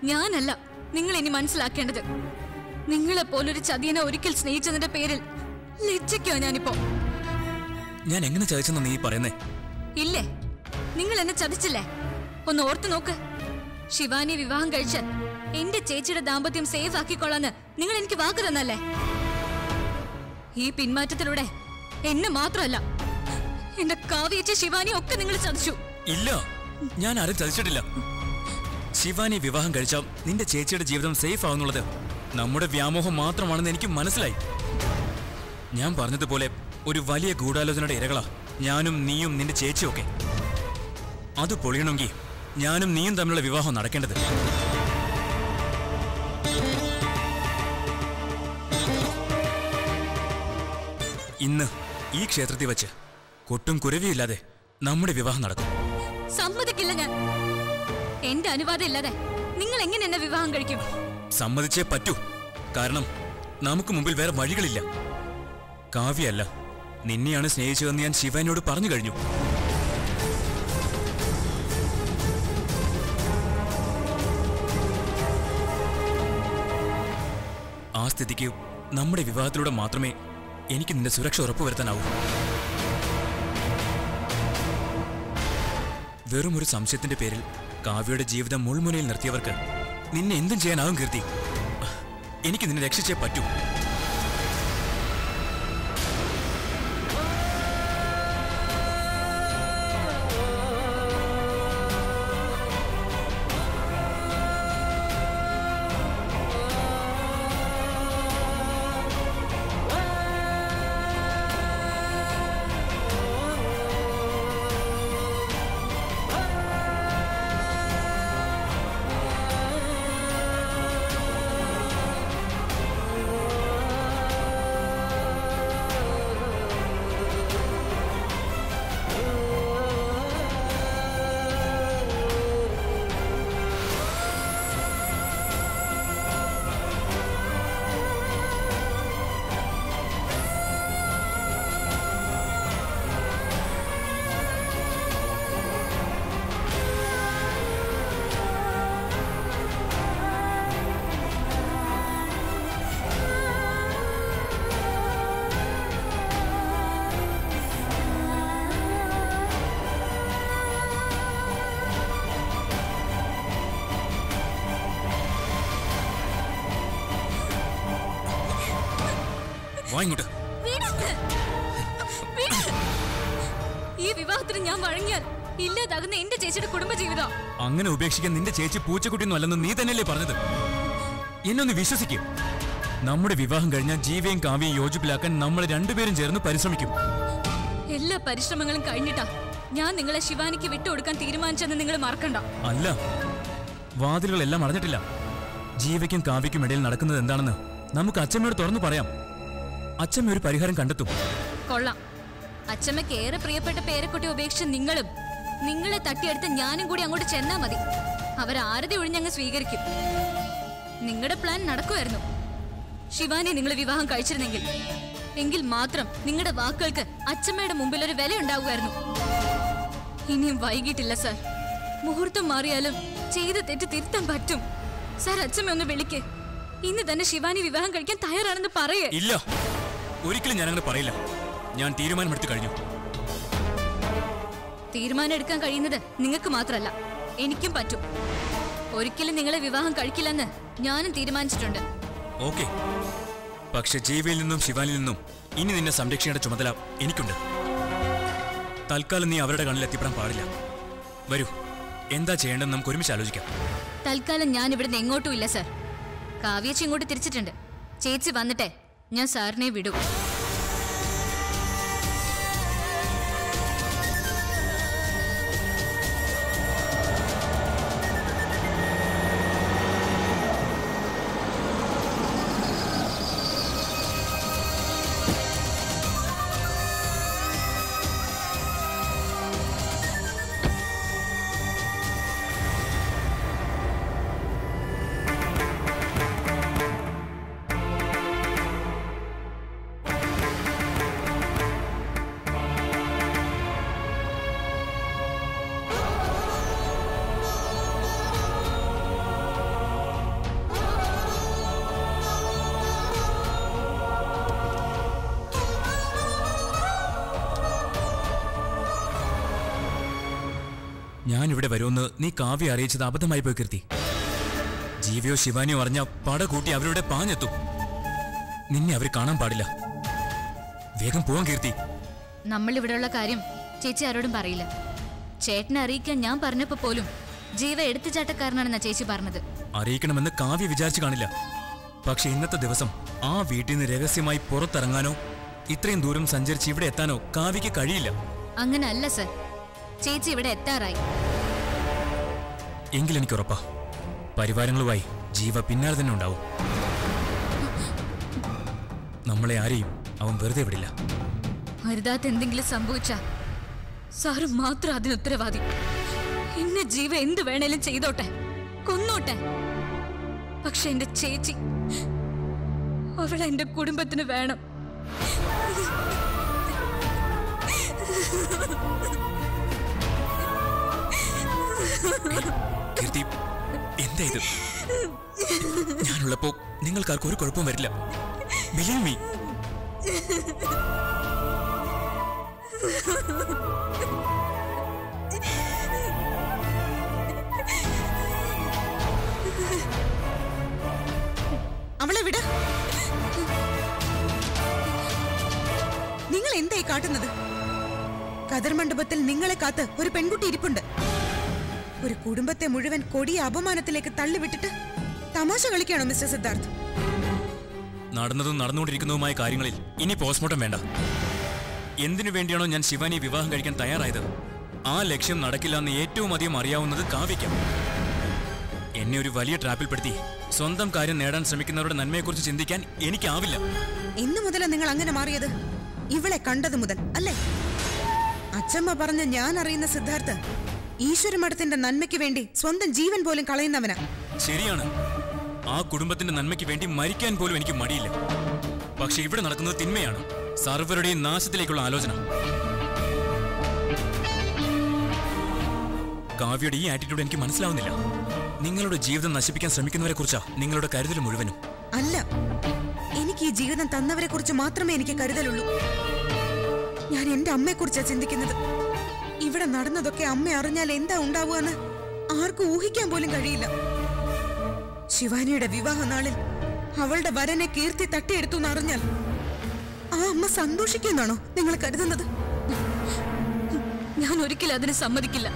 ഞാനല്ല നിങ്ങൾ ഇനി മനസ്സിലാക്കേണ്ടത് നിങ്ങളെ പോലൊരു ചതിയനെ ഒരിക്കൽ സ്നേഹിച്ചതിന്റെ പേരിൽ ലജ്ജിക്കോ ഞാനിപ്പോ ഞാൻ എങ്ങനെ ചതിച്ചെന്ന് നീ പറയുന്നേ ഇല്ലേ നിങ്ങൾ എന്നെ ചതിച്ചില്ലേ ഒന്ന് ഓർത്തു നോക്ക് ശിവാനി വിവാഹം കഴിച്ച് എന്റെ ചേച്ചിയുടെ ദാമ്പത്യം സേഫ് ആക്കിക്കൊള്ളാന്ന് നിങ്ങൾ എനിക്ക് വാക്ക് തന്നല്ലേ ഈ പിന്മാറ്റത്തിലൂടെ എന്നെ മാത്രമല്ല എന്റെ കാവ്യച്ച ശിവാനി ഒക്കെ നിങ്ങൾ ചതിച്ചു ഇല്ല ഞാൻ ആരും ചതിച്ചിട്ടില്ല ശിവാനി വിവാഹം കഴിച്ചാൽ നിന്റെ ചേച്ചിയുടെ ജീവിതം സേഫ് ആവുന്നുള്ളത് നമ്മുടെ വ്യാമോഹം മാത്രമാണെന്ന് എനിക്ക് മനസ്സിലായി ഞാൻ പറഞ്ഞതുപോലെ ഒരു വലിയ ഗൂഢാലോചനയുടെ ഇരകളാ ഞാനും നീയും നിന്റെ ചേച്ചിയും ഒക്കെ അത് പൊളിയണമെങ്കിൽ ഞാനും നീയും തമ്മിലുള്ള വിവാഹം നടക്കേണ്ടത് ഇന്ന് ഈ ക്ഷേത്രത്തിൽ വെച്ച് കൊട്ടും കുരവിയില്ലാതെ നമ്മുടെ വിവാഹം നടക്കും സമ്മതിക്കില്ല ഞാൻ എന്റെ അനുവാദം ഇല്ലാതെ നിങ്ങൾ എങ്ങനെ എന്നെ വിവാഹം കഴിക്കും സമ്മതിച്ചേ പറ്റൂ കാരണം നമുക്ക് മുമ്പിൽ വേറെ വഴികളില്ല കാവ്യല്ല നിന്നെയാണ് സ്നേഹിച്ചതെന്ന് ഞാൻ ശിവനോട് പറഞ്ഞു കഴിഞ്ഞു ആ സ്ഥിതിക്ക് നമ്മുടെ വിവാഹത്തിലൂടെ മാത്രമേ എനിക്ക് നിന്റെ സുരക്ഷ ഉറപ്പുവരുത്താനാവൂ വെറും ഒരു സംശയത്തിന്റെ പേരിൽ കാവ്യയുടെ ജീവിതം മുൾമുനയിൽ നിർത്തിയവർക്ക് നിന്നെ എന്തും ചെയ്യാനാവും കീർത്തി എനിക്ക് നിന്നെ രക്ഷിച്ചേ പറ്റൂ വാ ഇങ്ങോട്ട് വീടൊന്ന്. വീട്. ഈ വിവാഹത്തിന് ഞാൻ വഴങ്ങിയാൽ ഇല്ലാതാകുന്ന എന്റെ ചേച്ചിയുടെ കുടുംബജീവിതം അങ്ങനെ ഉപേക്ഷിക്കാൻ നിന്റെ ചേച്ചി പൂച്ചക്കുട്ടിയൊന്നും അല്ലെന്ന് നീ തന്നെയല്ലേ പറഞ്ഞത് എന്നെ ഒന്ന് വിശ്വസിക്കും നമ്മുടെ വിവാഹം കഴിഞ്ഞാൽ ജീവയും കാവ്യയും യോജിപ്പിലാക്കാൻ നമ്മൾ രണ്ടുപേരും ചേർന്ന് പരിശ്രമിക്കും എല്ലാ പരിശ്രമങ്ങളും കഴിഞ്ഞിട്ടാ ഞാൻ നിങ്ങളെ ശിവാനിക്ക് വിട്ടുകൊടുക്കാൻ തീരുമാനിച്ചെന്ന് നിങ്ങൾ മറക്കണ്ട അല്ല വാതിലുകളെല്ലാം അടഞ്ഞിട്ടില്ല ജീവയ്ക്കും കാവ്യയ്ക്കും ഇടയിൽ നടക്കുന്നത് എന്താണെന്ന് നമുക്ക് അച്ഛമ്മയോട് തുറന്നു പറയാം അച്ഛമ്മ ഒരു പരിഹാരം കണ്ടെത്തും കൊള്ളാം അച്ഛമ്മയ്ക്ക് ഏറെ പ്രിയപ്പെട്ട പേരക്കുട്ടി ഉപേക്ഷിച്ച നിങ്ങളും നിങ്ങളെ തട്ടിയെടുത്ത് ഞാനും കൂടി അങ്ങോട്ട് ചെന്നാ മതി അവരാരതി ഒഴിഞ്ഞങ്ങ് സ്വീകരിക്കും നിങ്ങളുടെ പ്ലാൻ നടക്കുമായിരുന്നു ശിവാനി നിങ്ങൾ വിവാഹം കഴിച്ചിരുന്നെങ്കിൽ എങ്കിൽ മാത്രം നിങ്ങളുടെ വാക്കുകൾക്ക് അച്ഛമ്മയുടെ മുമ്പിൽ ഒരു വില ഉണ്ടാകുമായിരുന്നു ഇനിയും വൈകിട്ടില്ല സാർ മുഹൂർത്തം മാറിയാലും ചെയ്ത തെറ്റ് തിരുത്താൻ പറ്റും സാർ അച്ഛമ്മ ഒന്ന് വിളിക്ക് ഇന്ന് തന്നെ ശിവാനി വിവാഹം കഴിക്കാൻ തയ്യാറാണെന്ന് പറയേ ഇല്ല ഒരിക്കലും ഞാൻ അങ്ങനെ പറയില്ല ഞാൻ തീരുമാനമെടുത്തു കഴിഞ്ഞു തീരുമാനം എടുക്കാൻ കഴിയുന്നത് നിങ്ങൾക്ക് മാത്രമല്ല എനിക്കും പറ്റും ഒരിക്കലും നിങ്ങളെ വിവാഹം കഴിക്കില്ലെന്ന് ഞാനും തീരുമാനിച്ചിട്ടുണ്ട് ഓക്കെ പക്ഷെ ജീവയിൽ നിന്നും ശിവാനിൽ നിന്നും ഇനി നിന്നെ സംരക്ഷിക്കേണ്ട ചുമതല എനിക്കുണ്ട് തൽക്കാലം നീ അവരുടെ കണ്ണിൽ എത്തിപ്പെടാൻ പാടില്ല വരൂ എന്താ ചെയ്യേണ്ടതെന്ന് നമുക്ക് ഒരുമിച്ച് ആലോചിക്കാം തൽക്കാലം ഞാൻ ഇവിടുന്ന് എങ്ങോട്ടും ഇല്ല സർ കാവ്യേച്ചി ഇങ്ങോട്ട് തിരിച്ചിട്ടുണ്ട് ചേച്ചി വന്നിട്ടെ ഞാൻ സാറിനെ വിടൂ ഞാൻ ഇവിടെ വരുമെന്ന് നീ കാവ്യ അറിയിച്ചത് അബദ്ധമായി പോയി കീർത്തി ജീവയോ ശിവാനിയോ അറിഞ്ഞ പട കൂട്ടി അവരുടെ പാഞ്ഞെത്തും നിന്നെ അവർ കാണാൻ പാടില്ല വേഗം പോവാൻ കീർത്തി നമ്മൾ ഇവിടെയുള്ള കാര്യം ചേച്ചി ആരോടും പറയില്ല ചേട്ടനെ അറിയിക്കാൻ ഞാൻ പറഞ്ഞപ്പോ പോലും ജീവ എടുത്തുചാട്ടക്കാരനാണെന്നാ ചേച്ചി പറഞ്ഞത് അറിയിക്കണമെന്ന് കാവ്യ വിചാരിച്ചു കാണില്ല പക്ഷെ ഇന്നത്തെ ദിവസം ആ വീട്ടിൽ നിന്ന് രഹസ്യമായി പുറത്തിറങ്ങാനോ ഇത്രയും ദൂരം സഞ്ചരിച്ച് ഇവിടെ എത്താനോ കാവ്യക്ക് കഴിയില്ല അങ്ങനെ അല്ല സർ ചേച്ചി ഇവിടെ എത്താറായി എങ്കിൽ എനിക്ക് ഉറപ്പാ പരിവാരങ്ങളുമായി ജീവ പിന്നാലെ തന്നെ ഉണ്ടാവും നമ്മളെ ആരെയും അവൻ വെറുതെ വിടില്ല അരുതാത്ത എന്തെങ്കിലും സംഭവിച്ച സാറ് മാത്രം അതിന് ഉത്തരവാദി എന്നെ ജീവ എന്ത് വേണേലും ചെയ്തോട്ടെ കൊന്നോട്ടെ പക്ഷെ എന്റെ ചേച്ചി അവളെ എന്റെ കുടുംബത്തിന് വേണം കീർത്തി എന്താ ഇത് ഞാനുള്ളപ്പോ നിങ്ങൾക്കാർക്കും ഒരു കുഴപ്പവും വരില്ല ബിലീവ് മീ അവളെ വിട് നിങ്ങൾ എന്തായി കാട്ടുന്നത് കതിർ മണ്ഡപത്തിൽ നിങ്ങളെ കാത്ത് ഒരു പെൺകുട്ടി ഇരിപ്പുണ്ട് ഒരു കുടുംബത്തെ മുഴുവൻ കൊടിയ അപമാനത്തിലേക്ക് തള്ളിവിട്ടിട്ട് തമാശ കളിക്കാണോ മിസ്റ്റർ സിദ്ധാർത്ഥ് നടന്നതും നടന്നുകൊണ്ടിരിക്കുന്നതുമായ കാര്യങ്ങളിൽ ഇനി പോസ്റ്റ്മോർട്ടം വേണ്ട എന്തിനു വേണ്ടിയാണോ ഞാൻ ശിവാനി വിവാഹം കഴിക്കാൻ തയ്യാറായത് ആ ലക്ഷ്യം നടക്കില്ല എന്ന് ഏറ്റവും അധികം അറിയാവുന്നത് കാവ്യയ്ക്കാം എന്നെ ഒരു വലിയ ട്രാപ്പിൽപ്പെടുത്തി സ്വന്തം കാര്യം നേടാൻ ശ്രമിക്കുന്നവരുടെ നന്മയെക്കുറിച്ച് ചിന്തിക്കാൻ എനിക്കാവില്ല ഇന്നു മുതലാ നിങ്ങൾ അങ്ങനെ മാറിയത് ഇവളെ കണ്ടത് മുതൽ അല്ലേ അച്ചമ്മ പറഞ്ഞ ഞാൻ അറിയുന്ന സിദ്ധാർത്ഥ് ഈശ്വരമഠത്തിന്റെ നന്മയ്ക്ക് വേണ്ടി സ്വന്തം ജീവൻ പോലും കളയുന്നവനാ ശരിയാണ് ആ കുടുംബത്തിന്റെ നന്മയ്ക്ക് വേണ്ടി മരിക്കാൻ പോലും എനിക്ക് മടിയില്ല പക്ഷെ ഇവിടെ നടക്കുന്നത് തിന്മയാണ് സർവരുടെയും നാശത്തിലേക്കുള്ള ആലോചന കാവ്യയുടെ ഈ ആറ്റിറ്റ്യൂഡ് എനിക്ക് മനസ്സിലാവുന്നില്ല നിങ്ങളുടെ ജീവിതം നശിപ്പിക്കാൻ ശ്രമിക്കുന്നവരെ കുറിച്ചാ നിങ്ങളുടെ കരുതൽ മുഴുവനും അല്ല എനിക്ക് ഈ ജീവിതം തന്നവരെ കുറിച്ച് മാത്രമേ എനിക്ക് കരുതലുള്ളൂ ഞാൻ എന്റെ അമ്മയെ കുറിച്ചാ ചിന്തിക്കുന്നത് ഇവിടെ നടന്നതൊക്കെ അമ്മ അറിഞ്ഞാൽ എന്താ ഉണ്ടാവുകയെന്ന് ആർക്കും ഊഹിക്കാൻ പോലും കഴിയില്ല ശിവാനിയുടെ വിവാഹ നാളിൽ അവളുടെ വരനെ കീർത്തി തട്ടിയെടുത്തു എന്ന് അറിഞ്ഞാൽ ആ അമ്മ സന്തോഷിക്കുന്നാണോ നിങ്ങൾ കരുതുന്നത് ഞാൻ ഒരിക്കലും അതിന് സമ്മതിക്കില്ല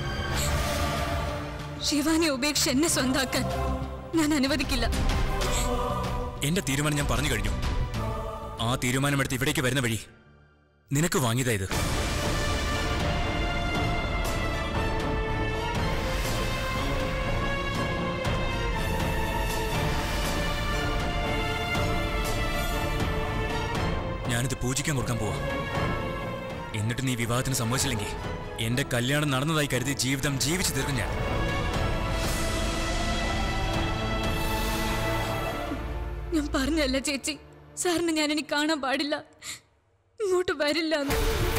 ശിവാനി ഉപേക്ഷ എന്നെ സ്വന്താക്കാൻ ഞാൻ അനുവദിക്കില്ല എന്റെ തീരുമാനം ഞാൻ പറഞ്ഞു കഴിഞ്ഞു ആ തീരുമാനമെടുത്ത് ഇവിടേക്ക് വരുന്ന വഴി നിനക്ക് വാങ്ങിയതാ ഇത് ഞാനിത് പൂജിക്കാൻ കൊടുക്കാൻ പോവാ എന്നിട്ട് നീ വിവാഹത്തിന് സമ്മതിച്ചില്ലെങ്കിൽ എന്റെ കല്യാണം നടന്നതായി കരുതി ജീവിതം ജീവിച്ചു തീർക്കും ഞാൻ ഞാൻ പറഞ്ഞല്ല ചേച്ചി സാറിന് ഞാൻ ഇനി കാണാൻ പാടില്ല ഇങ്ങോട്ട് വരില്ല എന്ന്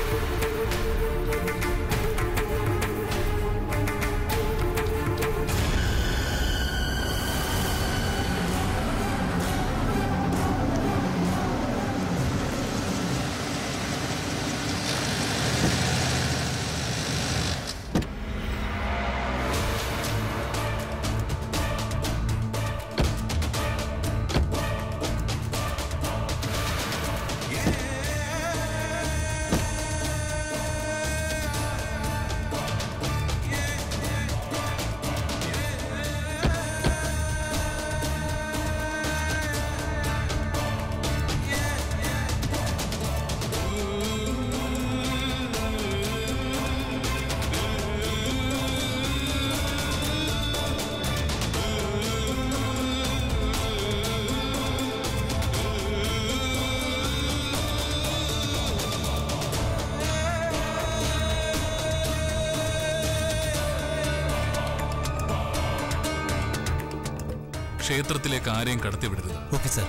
ക്ഷേത്രത്തിലേക്ക് ആരെയും കടത്തിവിടരുത് ഓക്കെ സാർ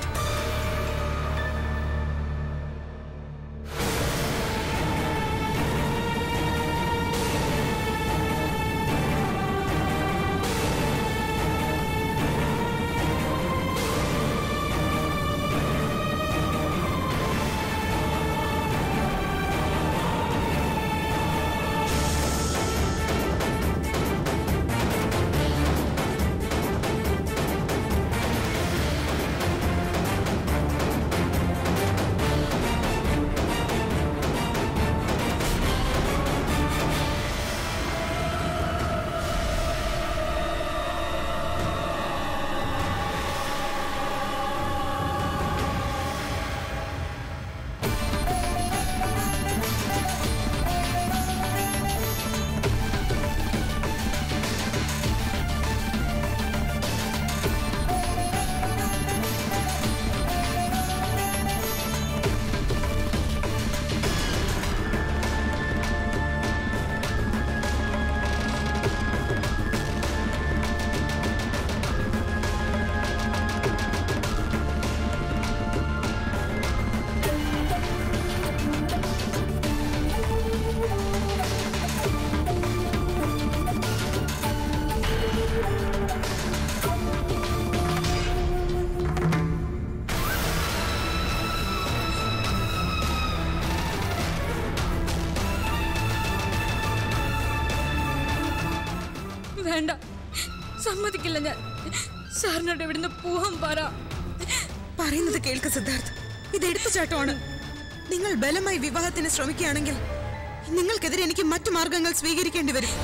വേണ്ട സമ്മതിക്കില്ല ഞാൻ സാറിനോട് ഇവിടുന്ന് പോവാൻ പറ പറയുന്നത് കേൾക്ക് സിദ്ധാർത്ഥ് ഇത് എടുത്തുചാട്ടമാണ് നിങ്ങൾ ബലമായി വിവാഹത്തിന് ശ്രമിക്കുകയാണെങ്കിൽ നിങ്ങൾക്കെതിരെ എനിക്ക് മറ്റു മാർഗങ്ങൾ സ്വീകരിക്കേണ്ടി വരും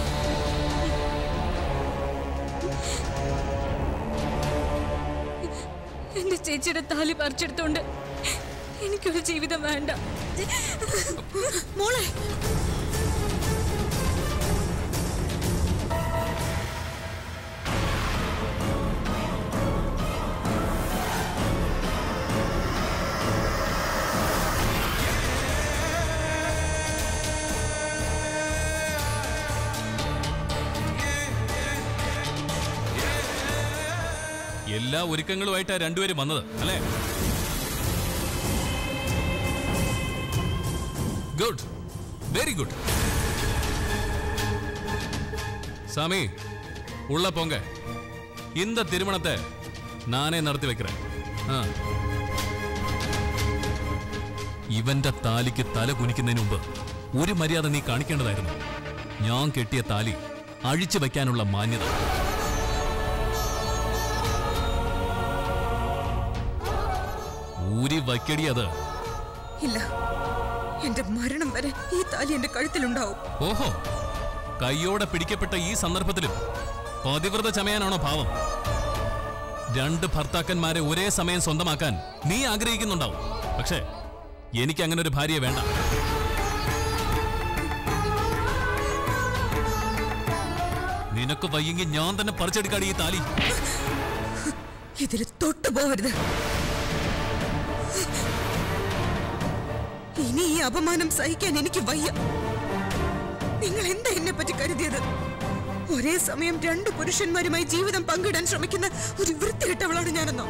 എന്റെ ചേച്ചിയുടെ താലി പറിച്ചെടുത്തോണ്ട് എനിക്കൊരു ജീവിതം വേണ്ട മോളെ എല്ലാ ഒരുക്കങ്ങളുമായിട്ടാ രണ്ടുപേരും വന്നത് അല്ലേ ഗുഡ് വെരി ഗുഡ് சாமி உள்ள போங்க இந்த திருமணத்தை நானே നടത്തി വെக்கிறேன் ആ ഇവന്റെ താലിക്ക് തല കുനിക്കുന്നതിന് മുമ്പ് ഒരു മര്യാദ നീ കാണിക്കേണ്ടതായിരുന്നു ഞാൻ കെട്ടിയ താലി അഴിച്ചു വെക്കാനുള്ള മാന്യത ഊരി വയ്ക്കടി അത് ഇല്ല എന്റെ മരണം വരെ ഈ താലി എന്റെ കഴുത്തിലുണ്ടാവും ഓഹോ കയ്യോടെ പിടിക്കപ്പെട്ട ഈ സന്ദർഭത്തിലും പതിവ്രത ചമയാനാണോ ഭാവം രണ്ട് ഭർത്താക്കന്മാരെ ഒരേ സമയം സ്വന്തമാക്കാൻ നീ ആഗ്രഹിക്കുന്നുണ്ടാവും പക്ഷേ എനിക്ക് അങ്ങനെ ഒരു ഭാര്യയെ വേണ്ട നിനക്ക് വയ്യെങ്കിൽ ഞാൻ തന്നെ പറിച്ചെടുക്കാടി ഈ താലി ഇതിൽ തൊട്ടു പോവരുത് ഇനി ഈ അപമാനം സഹിക്കാൻ എനിക്ക് വയ്യ നിങ്ങൾ എന്താ എന്നെ പറ്റി കരുതിയത് ഒരേ സമയം രണ്ട് പുരുഷന്മാരുമായി ജീവിതം പങ്കിടാൻ ശ്രമിക്കുന്ന ഒരു വൃത്തികെട്ടവളാണ് ഞാനെന്നോ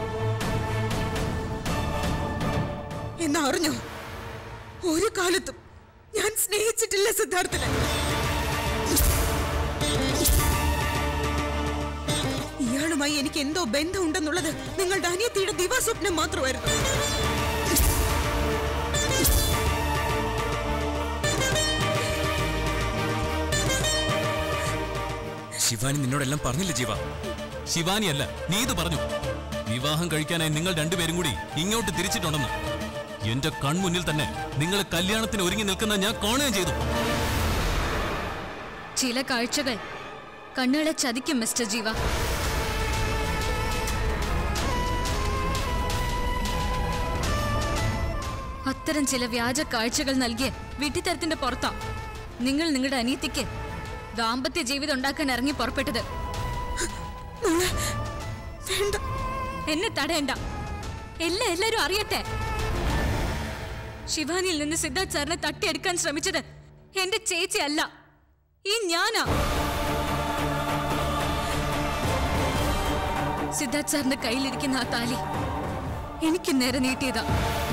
എന്നാ അറിഞ്ഞോ ഒരു കാലത്തും ഞാൻ സ്നേഹിച്ചിട്ടില്ല സിദ്ധാർത്ഥനെ ഇയാളുമായി എനിക്ക് എന്തോ ബന്ധമുണ്ടെന്നുള്ളത് നിങ്ങളുടെ അനിയത്തിയുടെ ദിവാസ്വപ്നം മാത്രമായിരുന്നു ശിവാനി നിന്നോടെല്ലാം പറഞ്ഞില്ല ജീവ ശിവാനിയല്ല നീ ഇത് പറഞ്ഞു വിവാഹം കഴിക്കാനായി നിങ്ങൾ രണ്ടുപേരും കൂടി ഇങ്ങോട്ട് തിരിച്ചിട്ടുണ്ടെന്ന് എന്റെ കൺമുന്നിൽ തന്നെ നിങ്ങൾ കല്യാണത്തിന് ഒരുങ്ങി നിൽക്കുന്ന ഞാൻ കാണുകയും ചെയ്തു ചില കാഴ്ചകൾ കണ്ണുകളെ ചതിക്കും മിസ്റ്റർ ജീവ അത്തരം ചില വ്യാജ കാഴ്ചകൾ നൽകിയ വിട്ടിത്തരത്തിന്റെ പുറത്താ നിങ്ങൾ നിങ്ങളുടെ അനിയത്തിക്ക് ദാമ്പത്യ ജീവിതം ഉണ്ടാക്കാൻ ഇറങ്ങി പുറപ്പെട്ടത് മോളെ വേണ്ട എന്നെ തടയണ്ട എല്ലാം എല്ലാരും അറിയട്ടെ ശിവാനിയിൽ നിന്ന് സിദ്ധാർത്ഥ് സാറിനെ തട്ടിയെടുക്കാൻ ശ്രമിച്ചത് എന്റെ ചേച്ചി അല്ല ഈ ഞാനാ സിദ്ധാർത്ഥ് സാറിന്റെ കയ്യിലിരിക്കുന്ന ആ താലി എനിക്ക് നേരെ നീട്ടിയതാ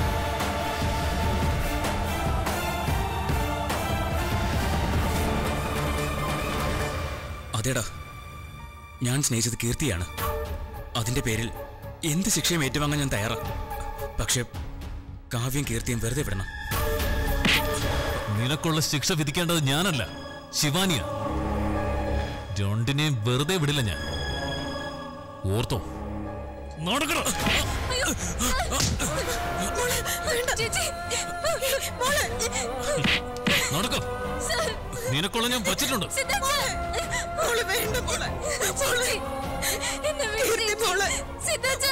അതേടാ ഞാൻ സ്നേഹിച്ചത് കീർത്തിയാണ് അതിന്റെ പേരിൽ എന്ത് ശിക്ഷയും ഏറ്റുവാങ്ങാൻ ഞാൻ തയ്യാറാ പക്ഷെ കാവ്യം കീർത്തിയും വെറുതെ വിടണം നിനക്കുള്ള ശിക്ഷ വിധിക്കേണ്ടത് ഞാനല്ല ശിവാനിയ രണ്ടിനെയും വെറുതെ വിടില്ല ഞാൻ ഓർത്തോ നടക്കണോ ചേച്ചി നടക്കോ സാർ നിനക്കുള്ള ഞാൻ വച്ചിട്ടുണ്ട് സിദ്ധാർത്ഥ് സാർ മോളെ വേണ്ട മോളെ മോളെ എന്നെ കീർത്തി വിട്ടേക്ക്. മോളെ സിദ്ധാർത്ഥ്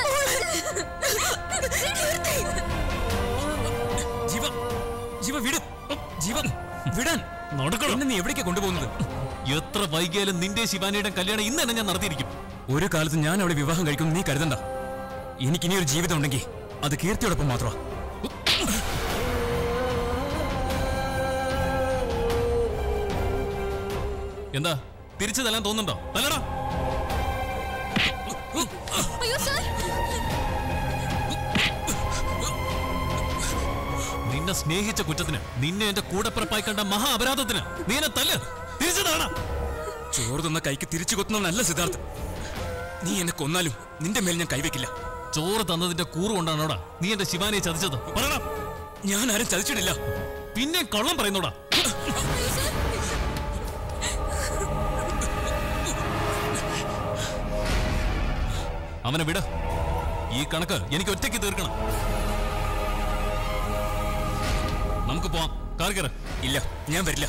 ജീവ ജീവ വിട് ജീവ വിടാൻ നടക്കണോ എന്നെ നീ എവിടേക്കാ കൊണ്ടുപോകുന്നത് എത്ര വൈകിയാലും നിന്റെ ശിവാനിയുടെ കല്യാണം ഇന്ന് തന്നെ ഞാൻ നടത്തിയിരിക്കും ഒരു കാലത്ത് ഞാൻ അവളെ വിവാഹം കഴിക്കും നീ കരുതണ്ട എനിക്കിനി ഒരു ജീവിതം ഉണ്ടെങ്കിൽ അത് കീർത്തിയോടൊപ്പം മാത്രമാ എന്താ തിരിച്ചു തല്ലാൻ തോന്നുന്നുണ്ടോ തല്ലടാ അയ്യോ സാർ നിന്നെ സ്നേഹിച്ച കുറ്റത്തിന് നിന്നെ എന്റെ കൂടപ്പിറപ്പായി കണ്ട മഹാ അപരാധത്തിന് നീ എന്നെ തല്ല് തിരിച്ചു തള്ളണം ചോറ് തന്ന കൈക്ക് തിരിച്ചു കൊത്തുന്നവനല്ല സിദ്ധാർത്ഥ് നീ എന്നെ കൊന്നാലും നിന്റെ മേൽ ഞാൻ കൈവയ്ക്കില്ല ചോറ് തന്നതിന്റെ കൂറ് കൊണ്ടാണോടാ നീ എന്റെ ശിവാനിയെ ചതിച്ചത് പറയടാ ഞാൻ ആരും ചതിച്ചിട്ടില്ല പിന്നെ കള്ളം പറയുന്നോടാ അവനെ വിട ഈ കണക്ക് എനിക്ക് ഒറ്റയ്ക്ക് തീർക്കണം നമുക്ക് പോവാം കാർ കയറ ഇല്ല ഞാൻ വരില്ല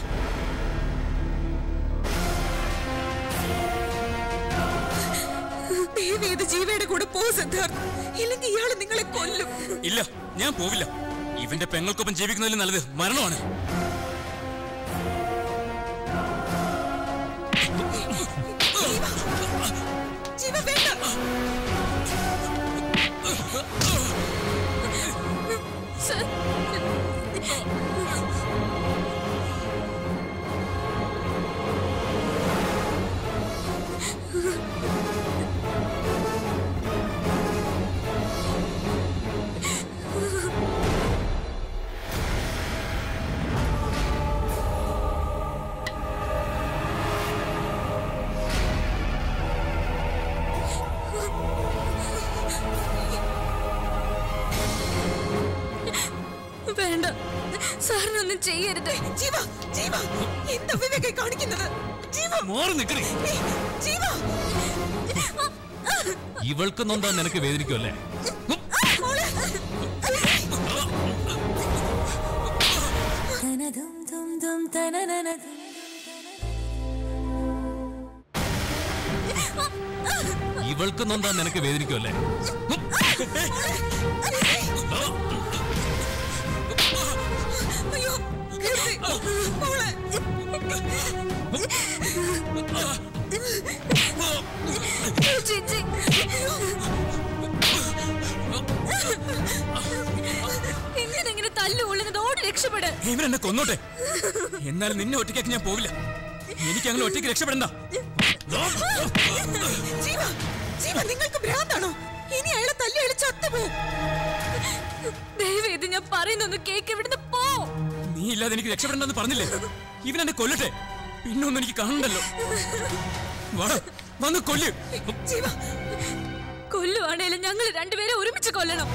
ദയവേത് ജീവയുടെ കൂടെ പോ സിദ്ധാർത്ഥ് ഇല്ലെങ്കിൽ ഇയാള് നിങ്ങളെ കൊല്ലും ഇല്ല ഞാൻ പോവില്ല ഇവന്റെ പെങ്ങൾക്കൊപ്പം ജീവിക്കുന്നതിൽ നല്ലത് മരണമാണ് ജീവ വേണ്ട സർ വേണ്ട സാറിനൊന്നും ചെയ്യരുത് ജീവ ജീവ എന്താ വിവേകെ കാണിക്കുന്നത് ജീവ മാറി നിൽക്കണേ ഏയ്, ജീവ ഇവൾക്ക് നൊന്താ നിനക്ക് വേദനിക്കുമല്ലേ മോളെ ഇവൾക്ക് നൊന്താ നിനക്ക് വേദനിക്കുമല്ലേ അയ്യോ കീർത്തി, മോളെ ചേച്ചി എങ്ങനെ തല്ലു കൊള്ളുന്നത് ഓടി രക്ഷപ്പെട് ഇവൻ എന്നെ കൊന്നോട്ടെ എന്നാലും നിന്നെ ഒറ്റയ്ക്കാക്കി ഞാൻ പോവില്ല എനിക്ക് അങ്ങനെ ഒറ്റയ്ക്ക് രക്ഷപ്പെടണ്ട ജീവ ജീവ നിങ്ങൾക്ക് ഭ്രാന്താണോ ഇനി അയാളെ തല്ലി അയാൾ ചത്തുപോകും ദയവേത് ഞാൻ പറയുന്നൊന്ന് കേക്ക് ഇവിടുന്ന് പോ നീ ഇല്ലാതെ എനിക്ക് രക്ഷപ്പെടണ്ടെന്ന് പറഞ്ഞില്ലേ ഇവൻ എന്നെ കൊല്ലട്ടെ പിന്നെ ഒന്നും എനിക്ക് കാണണ്ടല്ലോ വാടാ വന്ന് കൊല്ല് ജീവ കൊല്ലുവാണേലും ഞങ്ങൾ രണ്ടുപേരെ ഒരുമിച്ച് കൊല്ലണം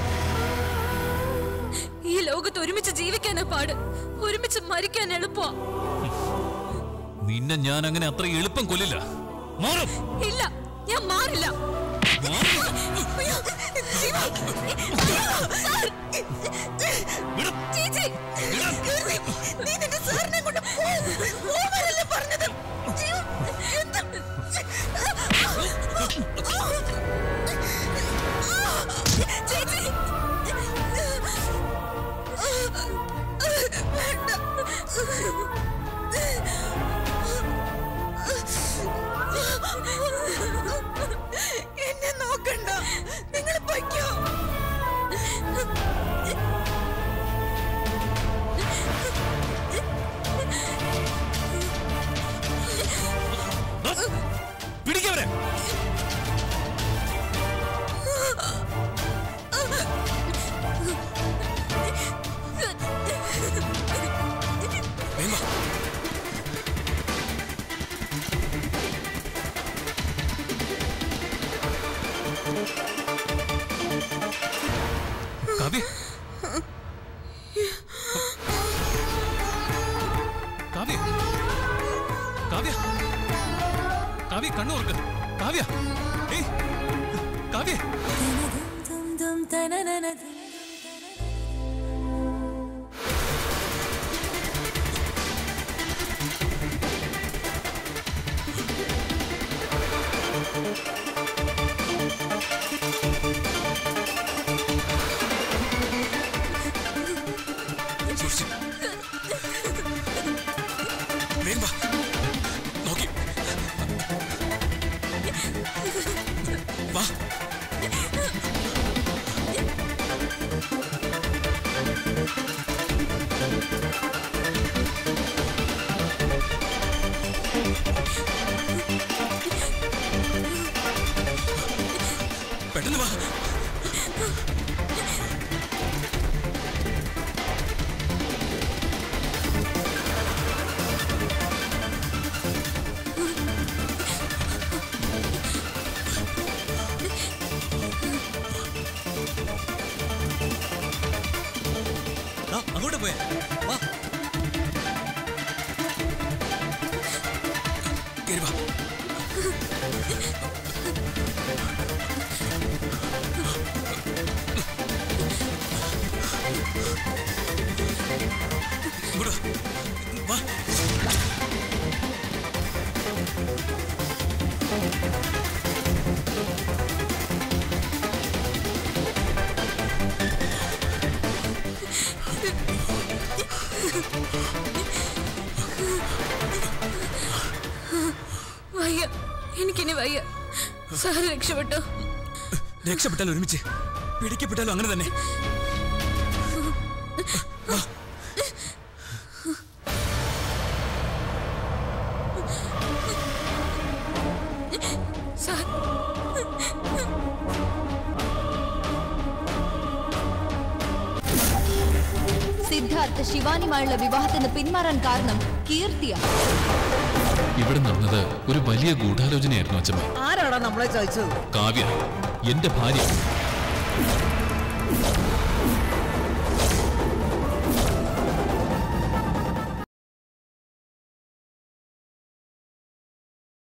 ഈ ലോകത്ത് ഒരുമിച്ച് ജീവിക്കാനാ പാട് ഒരുമിച്ച് മരിക്കാൻ എളുപ്പമാ നിന്നെ ഞാൻ അങ്ങനെ അത്ര എളുപ്പം കൊല്ലില്ല മാറും ഇല്ല ഞാൻ മാറില്ല അയ്യോ, ജീവ സാർ! ചേച്ചി കീർത്തി, നീ നിന്റെ സാറിനെ കൊണ്ട് പോ. പോവാനല്ലേ പറഞ്ഞത് ജീവ, എന്താ? ചേച്ചി എന്നെ നോക്കണ്ട നിങ്ങൾ പൊയ്ക്കോ പിടിക്കവരെ വേഗം വാ. കാവ്യ കാവ്യ കാവ്യ കാവ്യ കണ്ണു തുറക്ക് കാവ്യ ഏയ് കാവ്യ സൂക്ഷിച്ച്. വേഗം വാ. നോക്കി വാ പെട്ടെന്ന് വാ ദാ, അങ്ങോട്ട് പോയേ വാ കേറി വാ വയ്യ എനിക്കിനി വയ്യ സാറ് രക്ഷപ്പെട്ടോ രക്ഷപ്പെട്ടാൽ ഒരുമിച്ച് പിടിക്കപ്പെട്ടാലും അങ്ങനെ തന്നെ സാർ സിദ്ധാർത്ഥ് ശിവാനിയുമായുള്ള വിവാഹത്തിന് പിന്മാറാൻ കാരണം കീർത്തിയ ഇവിടെ നടന്നത് ഒരു വലിയ ഗൂഢാലോചനയായിരുന്നു അച്ഛമ്മ ആരാടാ നമ്മളെ ചതിച്ചത് കാവ്യ എന്റെ ഭാര്യ